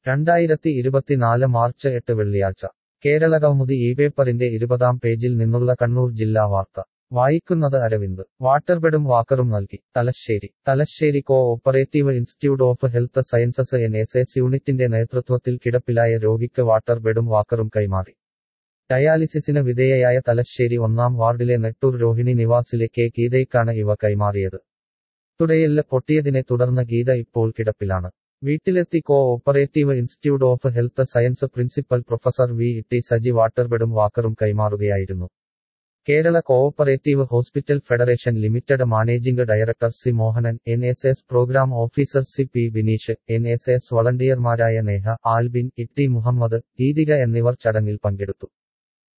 രണ്ടായിരത്തി ഇരുപത്തിനാല് മാർച്ച് എട്ട് വെള്ളിയാഴ്ച കേരളകൗമുദി ഈ പേപ്പറിന്റെ ഇരുപതാം പേജിൽ നിന്നുള്ള കണ്ണൂർ ജില്ലാ വാർത്ത വായിക്കുന്നത് അരവിന്ദ് വാട്ടർബെഡും വാക്കറും നൽകി Thalassery Thalassery co operative institute of health sciences N S S യൂണിറ്റിന്റെ നേതൃത്വത്തിൽ കിടപ്പിലായ രോഗിക്ക് വാട്ടർബെഡും വാക്കറും കൈമാറി ഡയാലിസിസിന് വിധേയയായ തലശ്ശേരി ഒന്നാം വാർഡിലെ നെട്ടൂർ രോഹിണി നിവാസിലെ കെ ഗീതയ്ക്കാണ് ഇവ കൈമാറിയത് തുടയെല്ല് പൊട്ടിയതിനെ തുടർന്ന് ഗീത ഇപ്പോൾ കിടപ്പിലാണ് വീട്ടിലെത്തി co operative institute of health science principal professor V T Saji വാട്ടർബെഡും വാക്കറും കൈമാറുകയായിരുന്നു Kerala cooperative hospital federation limited managing director C Mohanan N S S programme officer C P Bineesh N S S വളണ്ടിയർമാരായ നേഹ ആൽബിൻ ഇട്ടി മുഹമ്മദ് ഗീതിക എന്നിവർ ചടങ്ങിൽ പങ്കെടുത്തു